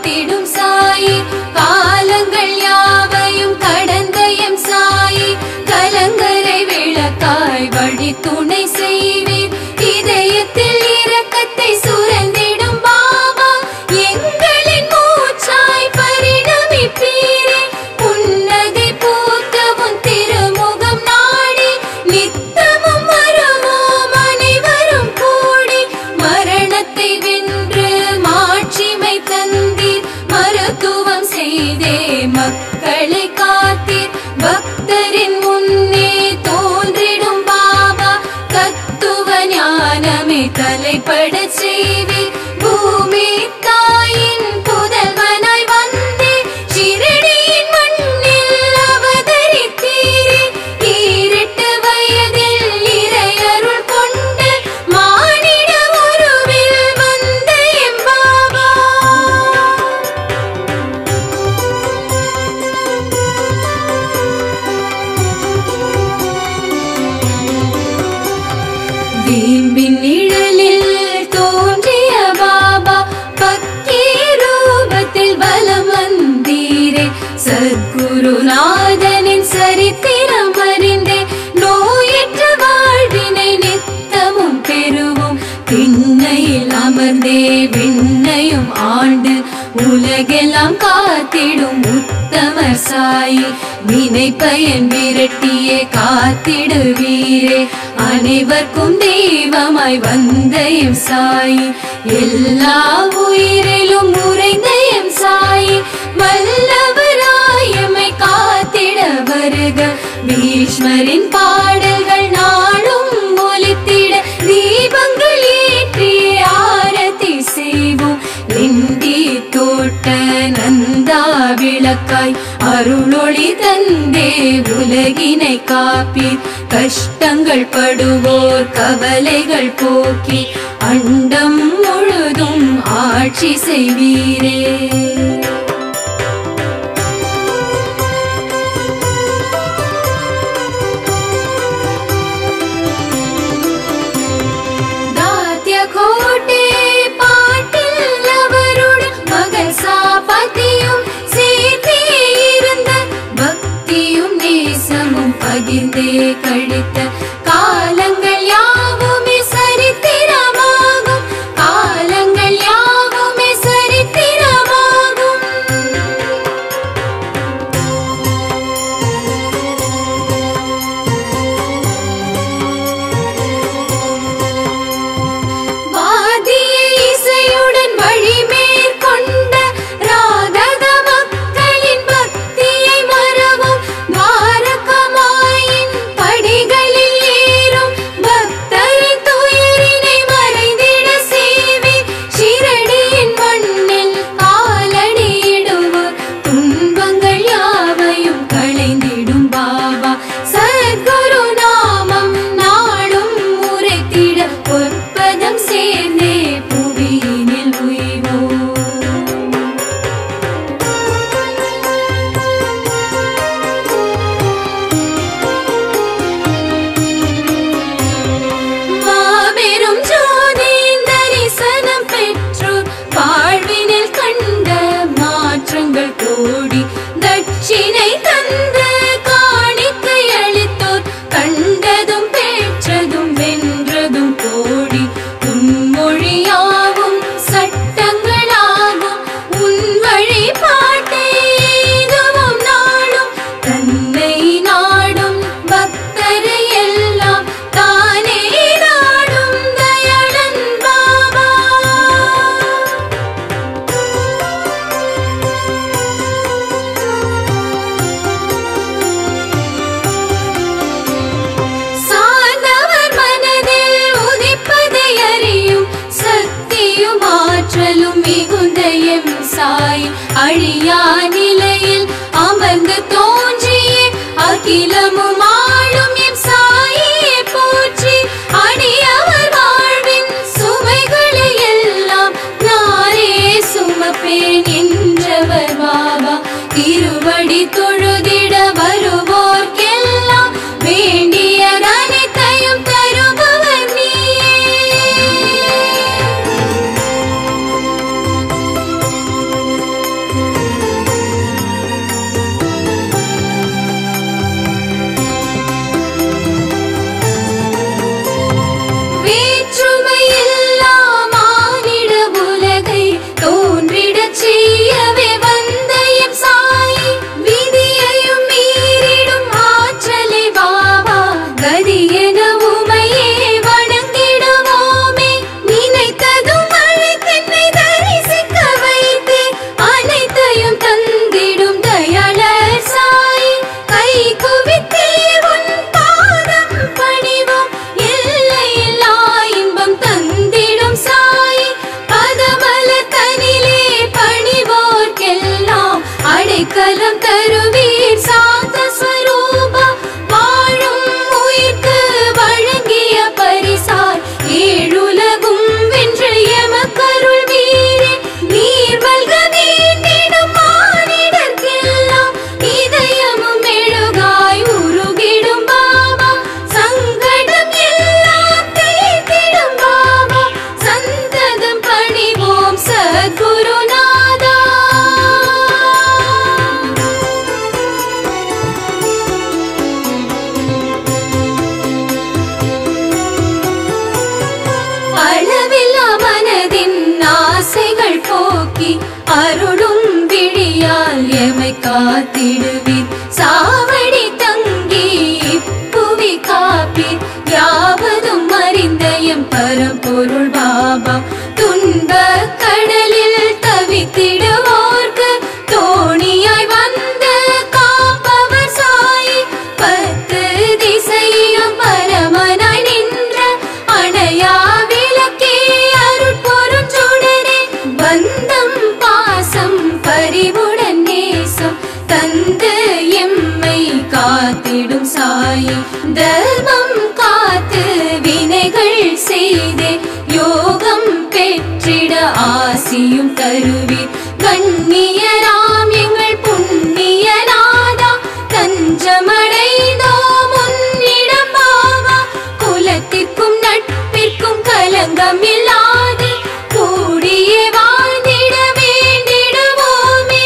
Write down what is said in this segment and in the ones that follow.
காத்திடும் சாயி காலங்கள் யாவையும் கடந்த எம் சாயி கலங்கரை விளக்காய் வழி துணை செய்வீர் இதயத்தில் இரக்கத்தை சுரந்திடும் பாபா எங்களின் மூச்சாய் பரிணமிப்பீரே புன்னகை பூத்தவும் திருமுகம் நாடி நித்தமும் வருவோம் அனைவரும் கூடி மரணத்தை வென்று மாட்சிமை தந்தீர் மருத்துவம் செய்தே மக்களை காத்தீர் பக்தரின் முன்னே தோன்றிடும் பாபா தத்துவ ஞானமே தலைப்பட செய்வீர் பூமி தாயின் புதல்வனாய் வந்தே சிறடியின் மண்ணில் அவதரித்தீரே ஈரெட்டு வயதில் இறையருள் கொண்டு மானிட உருவில் வந்த எம் பாபா வீம்பின் நிழலில் தோன்றிய பாபா பக்கி ரூபத்தில் வலம் வந்தீரே சத்குருநாதனின் சரித்திரம் அறிந்தே நோயற்ற வாழ்வினை நித்தமும் பெறுவோம் திண்ணையில் அமர்ந்தே விண்ணையும் ஆண்டு உலகெல்லாம் காத்திடும் உத்தமர் சாயி வினை பயன் விரட்டியே காத்திடுவீரே அனைவர்க்கும் தெய்வமாய் வந்த எம் சாயி எல்லா உயிரிலும் உறைந்த எம் சாயி வல்லவராயமை காத்திட வருக பீஷ்மரின் பாடல்கள் நாளும் ஒலித்திட தீபங்கள் ஏற்றி ஆரத்தி செய்வோம் லிண்டி தோட்ட நந்தா விளக்காய் அருளொளி தந்தே உலகினை காப்பீர் கஷ்டங்கள் படுவோர் கவலைகள் போக்கி அண்டம் முழுதும் ஆட்சி செய்வீரே தாத்ய கோட்டே பாட்டில் அவருடன் மகள் சாபத்தியும் சேர்த்தே இருந்த பக்தியும் நேசமும் பகிர்ந்தே கழித்த காலங்கள் யாவுமே சரித்திரமாகும் காலங்கள் யாவுமே சரித்திரமாகும் வாதிய இசையுடன் வழி மேற்கொண்ட ராதக மக்களின் பக்தியை மறவும் துவாரகமாயின் படிகளில் ஏறும் பக்தரின் துயரினை மறைந்திட சேவி ஷிரடியின் மண்ணில் காலடியிடுவோர் துன்பங்கள் யாவையும் களைந்திடும் பாபா சத்குரு நாமம் நாளும் உரைத்திட பொற்பதம் சேர்ந்தே புவியினில் உய்வோம் மாபெரும் ஜோதியின் தரிசனம் பெற்றோர் வாழ்வினில் கண்ட மாற்றங்கள் கோடி தட்சிணை தந்து காணிக்கை அளித்தோர் கண்டதும் பெற்றதும் வென்றதும் கோடி உன்மொழியாவும் சட்டங்களாகும் உன் வழிபாட்டை எய்துவோம் நாளும் தன்னை நாடும் பக்தரை எல்லாம் தானே நாடும் தயாளன் பாபா சார்ந்தவர் மனதில் உதிப்பதை அறியும் சக்தியும் ஆற்றலும் மிகுந்த எம் சாய் அழியா நிலையில் அமர்ந்து தோன்றியே அகிலமும் ஆளும் எம் சாயை போற்றி அடியவர் வாழ்வின் சுமைகளை எல்லாம் நானே சுமப்பேன் என்றவர் பாபா திருவடி தொழுதிட வருவோர்க்கெல்லாம் வேண்டியது அனைத்தையும் தருபவர் நீயே பெற்றிட ஆசியும் தருவீர் கண்ணியராம் எங்கள் புண்ணியநாதா தஞ்சமடைந்தோ முன்னிடம் பாவா குலத்திற்கும் நட்பிற்கும் கலங்கம் இல்லாது கூடியே வாழ்ந்திட வேண்டிடுவோமே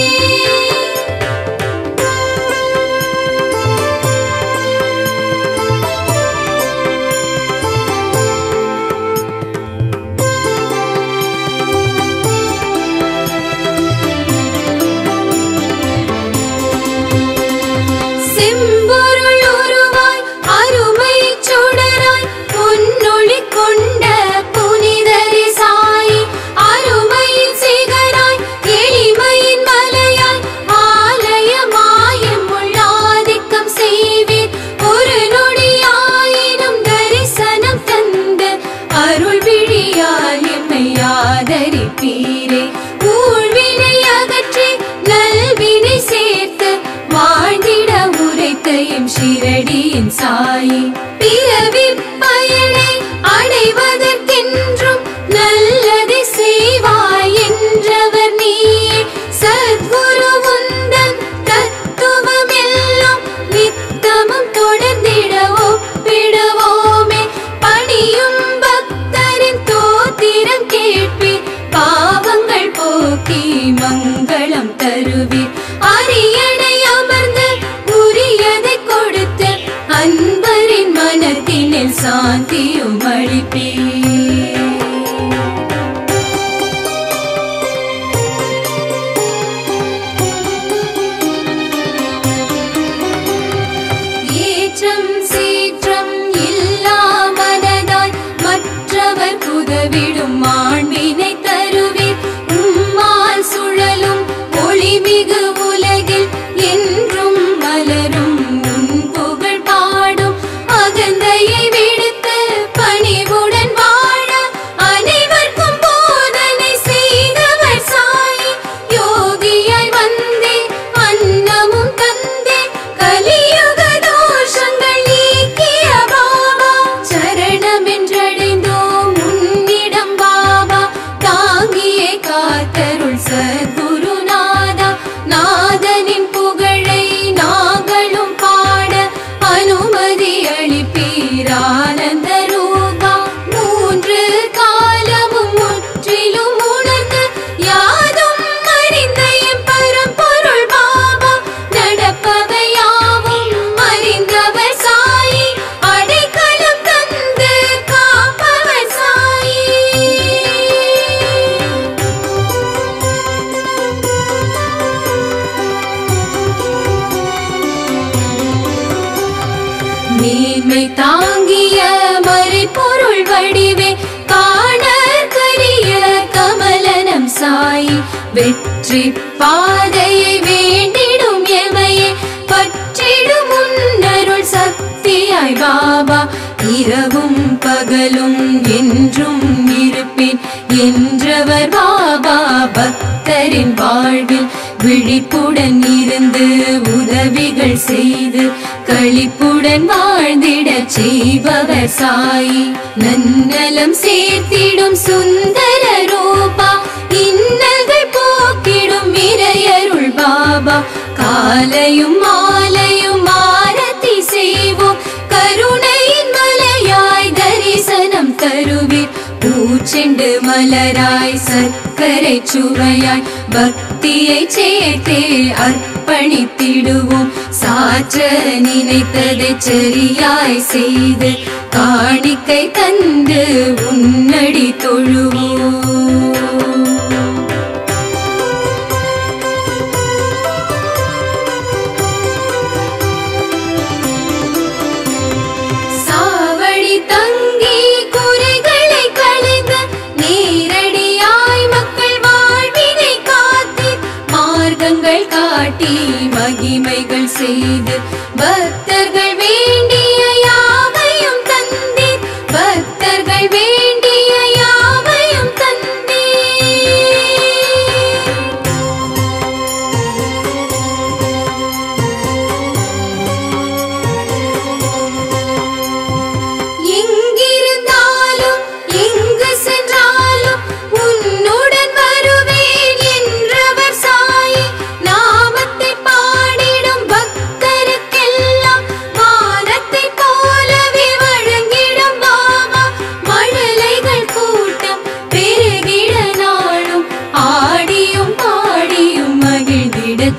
செம்பொருள் உருவாய் அருமை சுடராய் பொன்னொளி கொண்ட புனிதரி சாயி அருமையின் சிகராய் எளிமையின் மலையாய் ஆலயமாயம் உள்ளாதிக்கம் செய்வீர் ஒரு நொடியாயினும் தரிசனம் தந்து அருள் விழியால் எம்மை ஆதரிப்பீரே ஊழ்வினை அகற்றி நல்வினை சேர்த்து வாழ்ந்திட உரைத்த எம் ஷிரடியின் சாயி பிறவி பயனை அடைவதற்கென்றும் நல்லதை செய்வாய் என்றவர் நீயே சத்குரு உந்தன் தத்துவம் எல்லாம் நித்தமும் தொடர்ந்திட ஒப்பிடுவோமே பணியும் பக்தரின் தோத்திரம் கேட்பீர் பாவங்கள் போக்கி மங்களம் தருவீர் அரியணை அமர்ந்து உரியதை கொடுத்து அன்பரின் மனத்தினில் சாந்தியும் அளிப்பீர் ஏற்றம் சீற்றம் இல்லா மனதாய் மற்றவர் உதவிடும் மாண்பினை தருவீர் உம்மால் சுழலும் ஒளிமிகு உலகில் என்றும் மலரும் உன் புகழ் பாடும் அகந்தையை விடுத்து பணிவுடன் வாழ அனைவருக்கும் போதனை செய்தவர் சாயி யோகியாய் வந்தே அன்னமும் தந்தே கலியுக தோஷங்கள் நீக்கிய பாபா சரணம் என்றடைந்தோம் உன்னிடம் பாபா தாங்கியே காத்தருள் சத்குருநாதா நாதனின் புகழை நாங்களும் பாட அனுமதி அளிப்பீர் ஆனந்த ரூபா மூன்று காலமும் முற்றிலும் உணர்ந்து யாதும் அறிந்த எம் பரம்பொருள் பாபா நடப்பவை யாவும் அறிந்தவர் சாயி அடைக்கலம் தந்து காப்பவர் சாயி மேன்மை தாங்கிய மறைபொருள் வடிவே காணற்கரிய கமலனம் சாயி வெற்றி பாதையை வேண்டிடும் எமையே பற்றிடும் முன்னருள் சக்தியாய் பாபா இரவும் பகலும் என்றும் இருப்பேன் என்றவர் பாபா பக்தரின் வாழ்வில் விழிப்புடன் இருந்து உதவிகள் செய்து களிப்புடன் வாழ்ந்திடச் செய்பவர் சாயி நன்னலம் சேர்த்திடும் சுந்தர ரூபா இன்னல்கள் போக்கிடும் இறையருள் பாபா காலையும் மாலையும் ஆரத்தி செய்வோம் கருணையின் மலையாய் தரிசனம் தருவீர் பூச்செண்டு மலராய் சர்க்கரை சுவையாய் பக்தியை சேர்த்தே அர்ப்பணித்திடுவோம் சாற்ற நினைத்ததை சரியாய் செய்து காணிக்கை தந்து உன்னடி தொழுவோம் சாவடி தங்கி குறைகளை களைந்து நேரடியாய் மக்கள் வாழ்வினை காத்து மார்க்கங்கள் காட்டி மகிமைகள் செய்து பக்தர்கள் வேண்டிய யாவையும் தந்தீர் பக்தர்கள் வேண்டிய யாவையும் தந்தீர்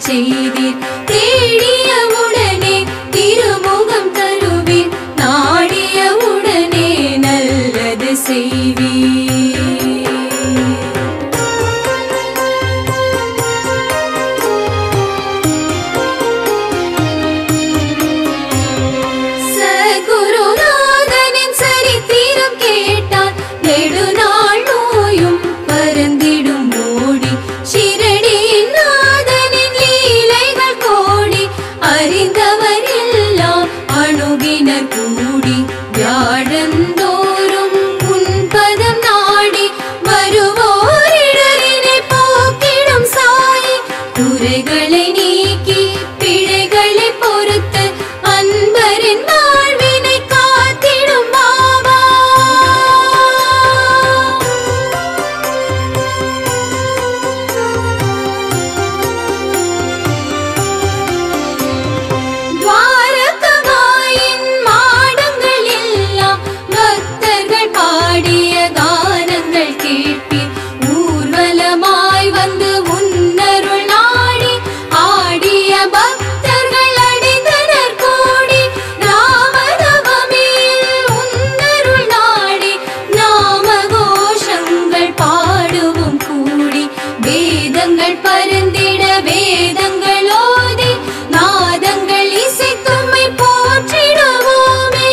செய்தீர் தேடிய உடனே திருமுகம் தருவீர் நாடிய உடனே நல்லது செய்வீர் சகுருநாதனின் சரித்திரம் கேட்டால் நெடுநாள் நோயும் பறந்திடும் ஓடி ஷிரடியின் நாதனின் லீலைகள் கோடி அறிந்தவர் எல்லாம் அணுகினர் கூடி வியாழந்தோறும் உன் பதம் நாடி வருவோரிடரினை போக்கிடும் சாயி குறைகளை நீக்கி பிழைகளை பொறுத்து அன்பரின் வாழ்வினை காத்திடும் பாபா துவாரகமாயின் மாடங்கள் எல்லாம் பக்தர்கள் பாடிய கானங்கள் கேட்பீர் ஊர்வலமாய் வந்து உன்னருள் நாடி ஆடிய பக்தர்கள் அடைந்தனர் கோடி ராமநவமியில் உன்னருள் நாடி நாம கோஷங்கள் பாடுவோம் கூடி வேதங்கள் பருந்திட வேதங்கள் ஓதி நாதங்கள் இசைக்கும்மை போற்றிடுவோமே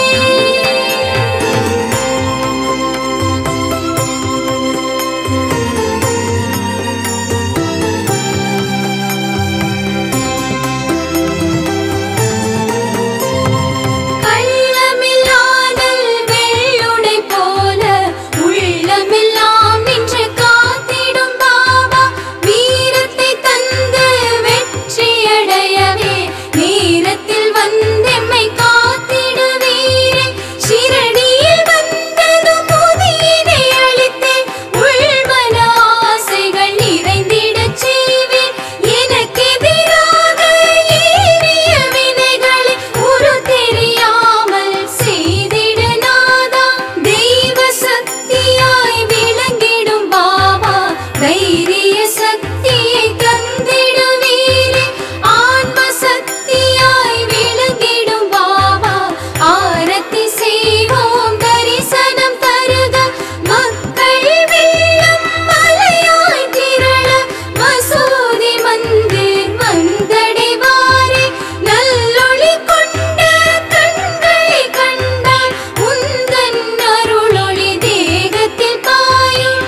கள்ளமில்லாதல் வெள்ளுடை போல உள்ளமெல்லாம் நின்று காத்திடும் பாபா வீரத்தை தந்து வெற்றியடையவே நேரத்தில் வந்தெம்மை காத்திடுவீரே ஷிரடியில் வந்ததும் புதியதை அளித்தே உள்மன ஆசைகள் நிறைந்திடச் செய்வேன் எனக்கெதிராக ஏறிய வினைகளை உரு தெரியாமல் செய்திட நாதா தெய்வ சக்தியாய் விளங்கிடும் பாபா தைரிய சக்தியை தந்திடுவீரே ஆன்ம சக்தியாய் விளங்கிடும் பாபா ஆரத்தி செய்வோம் தரிசனம் தருக மக்கள் வெள்ளம் மலையாய் திரள மசூதி மந்திர் வந்தடைவாரே நல்லொளி கொண்ட கண்களை கண்டால் உந்தன் அருளொளி தேகத்தில் பாயும்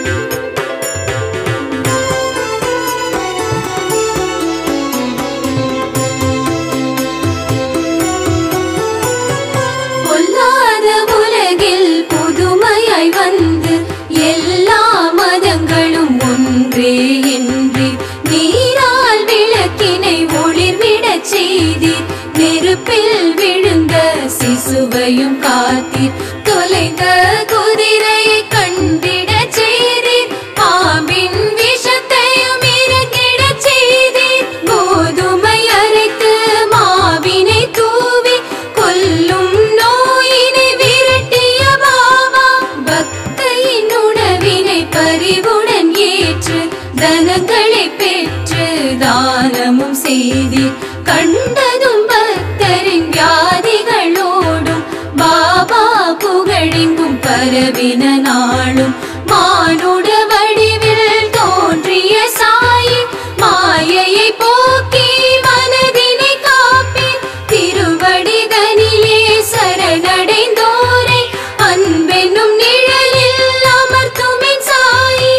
பொல்லாத உலகில் புதுமையாய் வந்து எல்லா மதங்களும் ஒன்றே என்று நீரால் விளக்கினை ஒளிர்விடச் செய்தீர் நெருப்பில் விழுந்த சிசுவையும் காத்தீர் தொலைந்த குதிரையை கண்டிடச் செய்தீர் பாம்பின் விஷத்தையும் இறக்கிடச் செய்தீர் கோதுமை அரைத்து மாவினை தூவி கொல்லும் நோயினை விரட்டிய பாபா பக்தையின் உணவினை பரிவுடன் ஏற்று தனங்களை பெற்று தானமும் செய்தீர் கண்டதும் பக்தரின் வியாதிகளோடும் பாபா புகழெங்கும் பரவின நாளும் மானுட வடிவில் தோன்றிய சாயி மாயையை போக்கி மனதினை காப்பீர் திருவடிதனிலே சரணடைந்தோரை அன்பென்னும் நிழலில் அமர்த்துமின் சாயி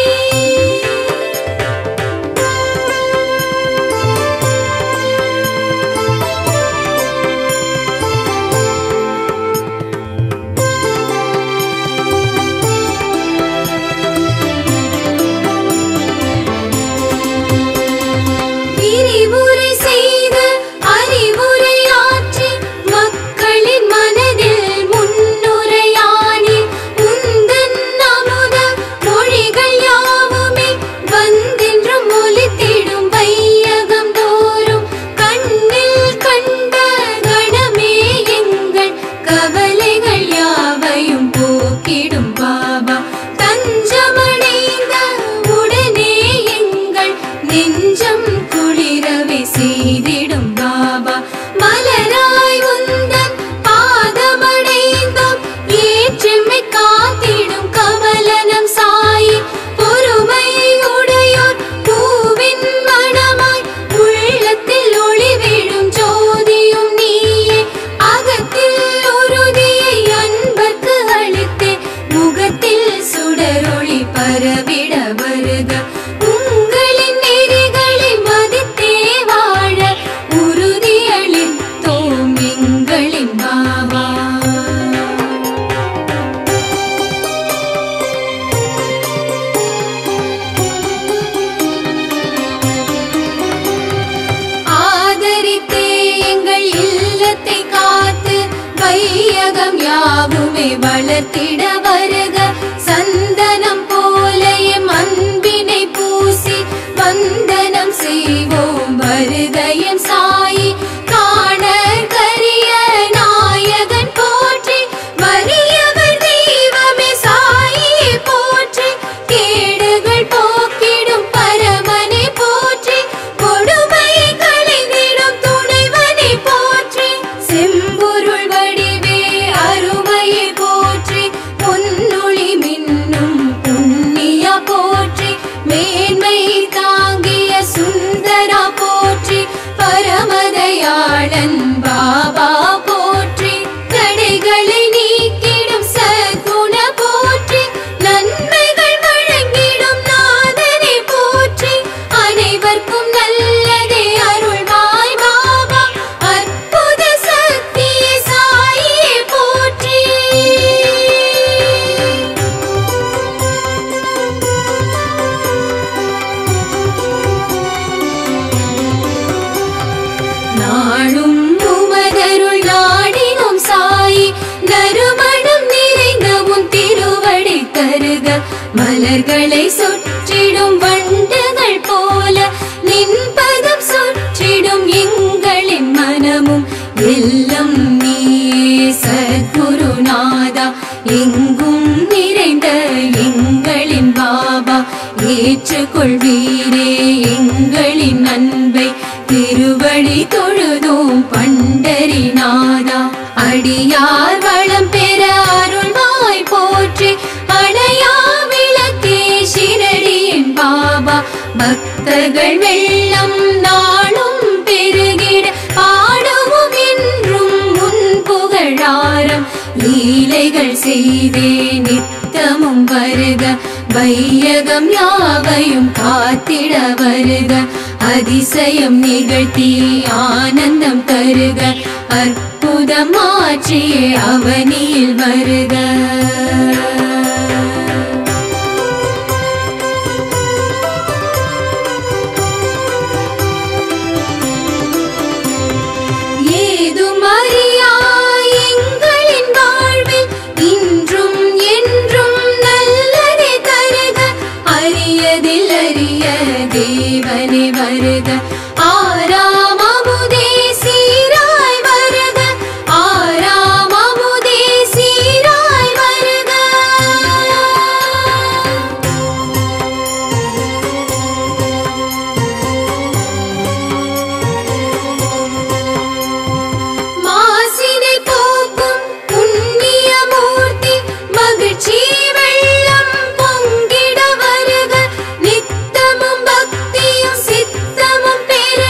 பரவிட வருக உங்களின் நெறிகளை மதித்தே வாழ உறுதியளித்தோம் எங்களின் பாபா ஆதரித்தே எங்கள் இல்லத்தை காத்து வையகம் யாவுமே வளர்த்திட வருக சந்தனம் போல எம் அன்பினை பூசி வந்தனம் செய்வோம் வருகையும் சாயி காண கரிய நாயகன் போற்றி வறியவர் தெய்வமே சாயியை போற்றி கேடுகள் போக்கிடும் பரமனை போற்றி கொடுமையை களைந்திடும் துணைவனை போற்றி செம்பொருள் வடிவே அருமையை போற்றி பொன்னொளி மின்னும் புண்ணியா போற்றி மேன்மை தாங்கிய சுந்தரா போற்றி பரமதயாளன் பாபா போற்றி தடைகளை நீக்கிடும் சத்குண போற்றி நன்மைகள் வழங்கிடும் நாதனை போற்றி அனைவர்க்கும் நல்லதே அருள்வாய் பாபா அற்புத சக்திய சாயியே போற்றி நாளும் உமதருள் நாடினோம் சாயி நறுமணம் நிறைந்த உன் திருவடி தருக மலர்களை சுற்றிடும் வண்டுகள் போல நின்பதம் சுற்றிடும் எங்களின் மனமும் எல்லாம் நீயே சத்குருநாதா எங்கும் நிறைந்த எங்களின் பாபா ஏற்றுக்கொள்வீரே எங்களின் அன்பை திருவடி தொழுதோம் பண்டரிநாதா அடியார் வளம் பெற அருள்வாய் போற்றி அணையா விளக்கே சிரடியின் பாபா பக்தர்கள் வெள்ளம் நாளும் பெருகிட பாடுவோம் என்றும் முன் புகழாரம் லீலைகள் செய்தே நித்தமும் வருக வையகம் யாவையும் காத்திட வருக அதிசயம் நிகழ்த்தி ஆனந்தம் தருக அற்புதம் மாற்றியே அவனியில் வருக ஏதும் அறியாய் எங்களின் வாழ்வில் இன்றும் என்றும் நல்லதே தருக அரியதில் அரிய தேவனே வருக ஆறாம் அமுதே சீராய் வருக ஆறாம் அமுதே சீராய் வருக மாசினை போக்கும் புண்ணிய மூர்த்தி மகிழ்ச்சி வெள்ளம் பொங்கிட வருக நித்தமும் பக்தியும் சித்தமும் பெற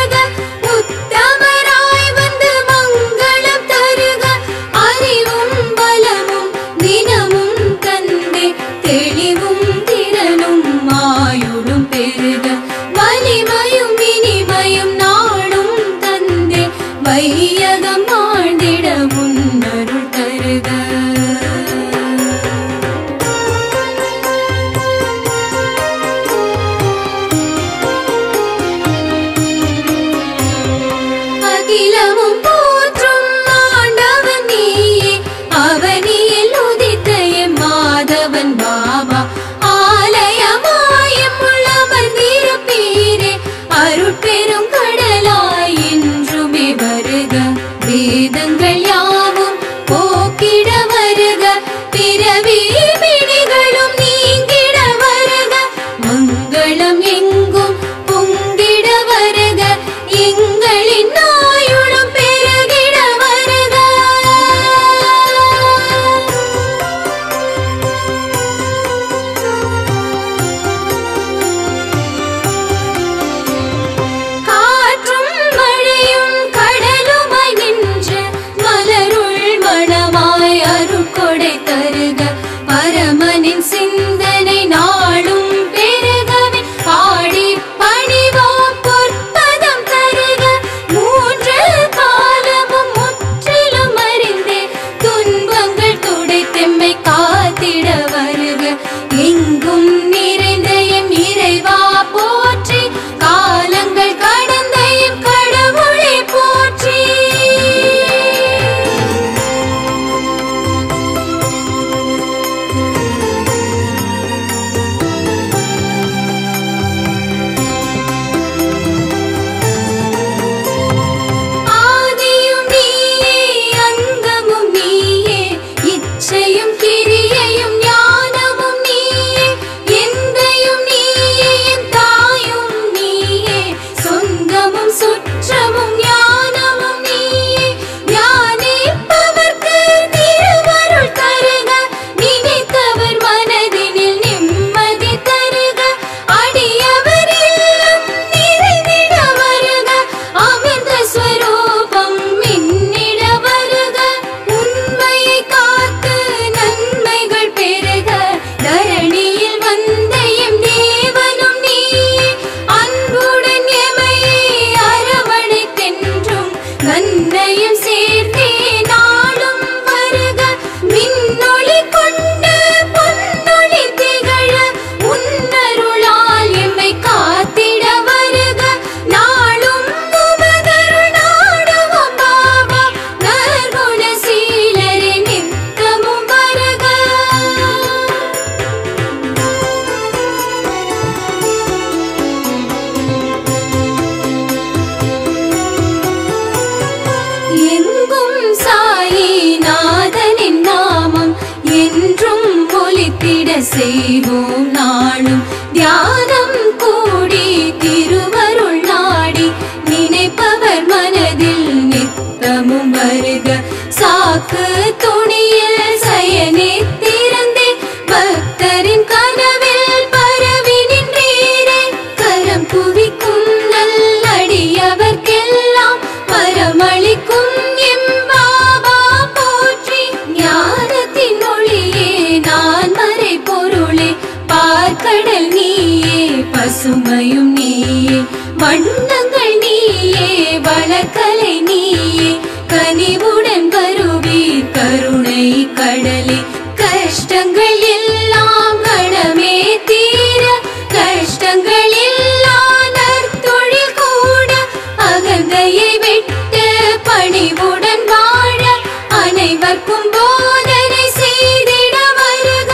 செய்வோம் நாளும் தியானம் கூடி திருவருள் நாடி நினைப்பவர் மனதில் நித்தமும் வருக சாக்கு துணியில் சயனே திறந்தே பக்தரின் கனவில் பரவி நின்றீரே கரம் குவிக்கும் நல்லடியவர்க்கெல்லாம் வரமளிக்கும் எம் பாபா போற்றி ஞானத்தின் ஒளியே நான் மறை பொருளே பார்க்கடல் நீயே பசுமையும் நீயே வண்ணங்கள் நீயே வளக்கலை நீயே கனிவுடன் வருவீர் கருணை கடலே கஷ்டங்கள் எல்லாம் கணமே தீர கஷ்டங்கள் எல்லாம் நற்தொழில் கூட அகந்தையை விட்டு பணிவுடன் வாழ அனைவர்க்கும் போதனை செய்திட வருக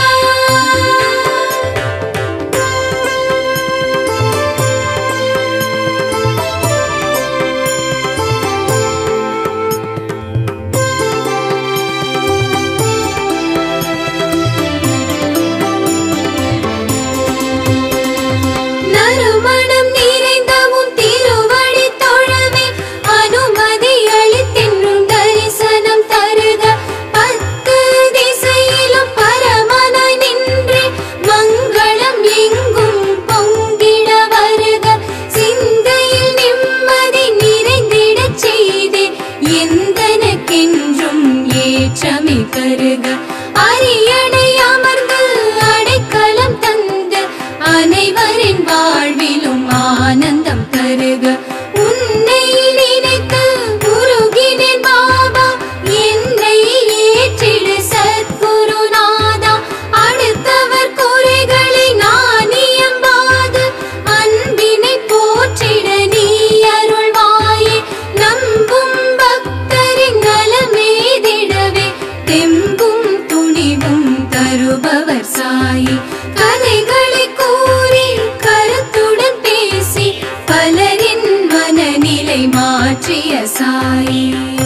நறுமணம் நிறைந்த உன் திருவடி தொழவே அனுமதி அளித்தென்றும் தரிசனம் தருக பத்து திசையிலும் பரமனாய் நின்று மங்களம் எங்கும் பொங்கிட வருக சிந்தையில் நிம்மதி நிறைந்திடச் செய்தே எந்தனக்கென்றும் ஏற்றமே கருக அரியணை அமர்ந்து அடைக்கலம் தந்து அனைவரின் வாழ்விலும் ஆனந்தம் தருக உன்னை நினைத்து உருகினேன் பாபா என்னை ஏற்றிடு சத்குருநாதா அடுத்தவர் குறைகளை நான் இயம்பாது அன்பினை போற்றிட நீ அருள்வாயே நம்பும் பக்தரின் நலமேதிடவே தெம்பும் துணிவும் தருபவர் சாயி கதைகளை கூறி கருத்துடன் பேசி பலரின் மனநிலை மாற்றிய சாயி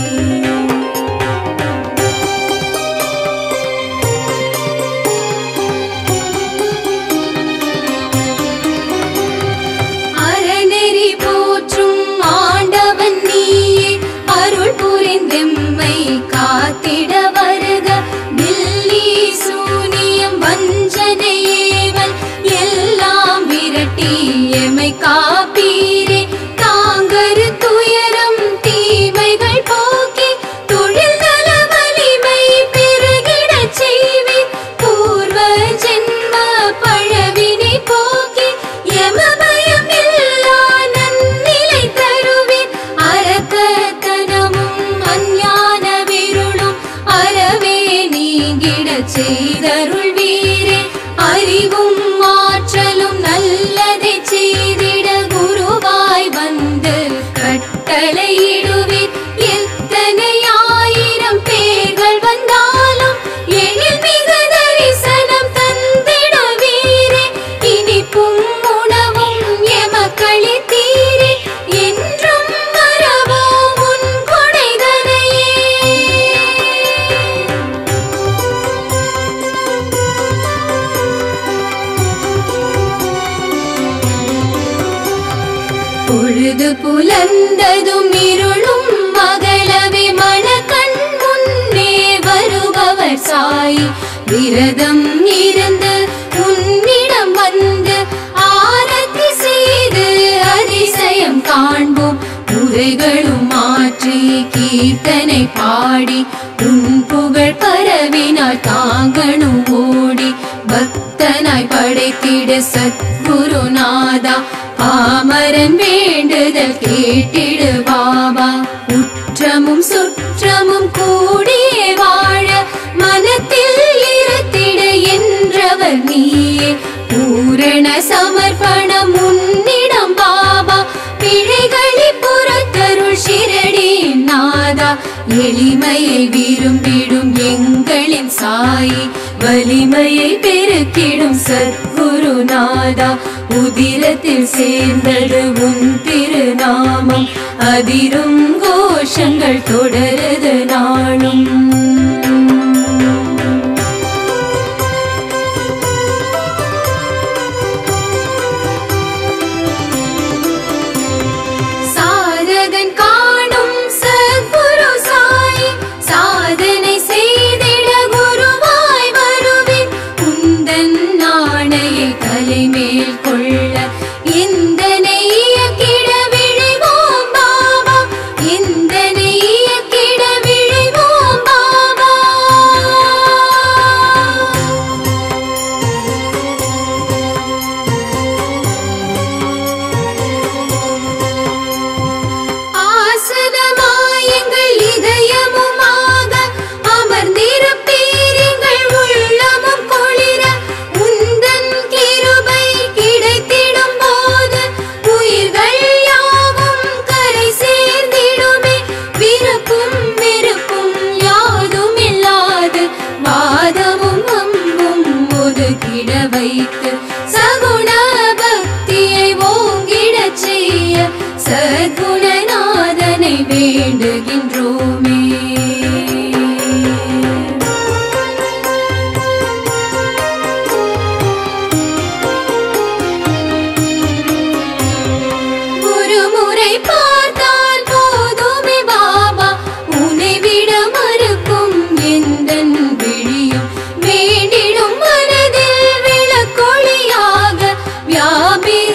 அறநெறி போற்றும் ஆண்டவன் நீயே அருள் புரிந்தெம்மை காத்திட வருக தில்லி சூனியம் வஞ்சனை ஏவல் எல்லாம் விரட்டி எமை காப்பீரே தாங்கரு துயரம் தீமைகள் போக்கி தொழில் நல வலிமை பெருகிடச் செய்வீர் பூர்வ ஜென்ம பழவினை போக்கி யமபயம் இல்லா நன்னிலை தருவீர் அரக்கத்தனமும் அஞ்ஞான விருளும் அறவே நீங்கிடச் செய்தருள்வீரே அறிவும் ஆற்றலும் நல்லதை செய்திட குருவாய் வந்து கட்டளையிடுவீர் எத்தனை ஆயிரம் பேர்கள் வந்தாலும் எழில் மிகு தரிசனம் தந்திடுவீரே இனிப்பும் உணவும் எமக்களித்தீரே என்றும் மறவோம் உன் கொடைதனையே பொழுது புலர்ந்ததும் இருளும் மகளவே மணக்கண் முன்னே வருபவர் சாய் விரதம் இருந்து உன்னிடம் வந்து ஆரத்தி செய்து அதிசயம் காண்போம் குறைகளும் மாற்றி கீர்த்தனை பாடி உன் புகழ் பரவினால் தாங்கணும் ஓடி பக்தனாய் படைத்திட சத்குருநாதா பாமரன் வேண்டுதல் கேட்டிடு பாபா உற்றமும் சுற்றமும் கூடியே வாழ மனத்தில் இருத்திட என்றவர் நீயே பூரண சமர்ப்பணம் உன்னிடம் பாபா பிழைகளை புறத்தருள் ஷிரடி நாதா எளிமையை விரும்பிடும் எங்களின் சாயி வலிமையை பெருக்கிடும் சத்குருநாதா உதிரத்தில் சேர்ந்தது உன் திருநாமம் அதிரும் கோஷங்கள் தொடருது நாளும் கொள்ள இந்த நெய்ய கிட விழைவோம் பாபா இந்த நெய்ய கிட விழைவோம் பாபா ஆசனமாயங்கள் இதயமுமாக அமர்ந்திருப்பீர்கள் உள்ளமும் குளிர உந்தன் கிருபை கிடைத்திடும் போது உயிர்கள் யாவும் கரை சேர்ந்திடுமே விருப்பும் வெறுப்பும் யாதும் இல்லாது வாதமும் அம்பும் ஒதுக்கிட வைத்து சகுண பக்தியை ஓங்கிடச் செய்ய சத்குணநாதனை வேண்டுகின்றோமே ஒரு முறை பார்த்தால் போதுமே பாபா உன்னை விட மறுக்கும் எந்தன் விழியும் வேண்டிடும் மனதில் விளக்கொளியாக வியாபித்திருக்க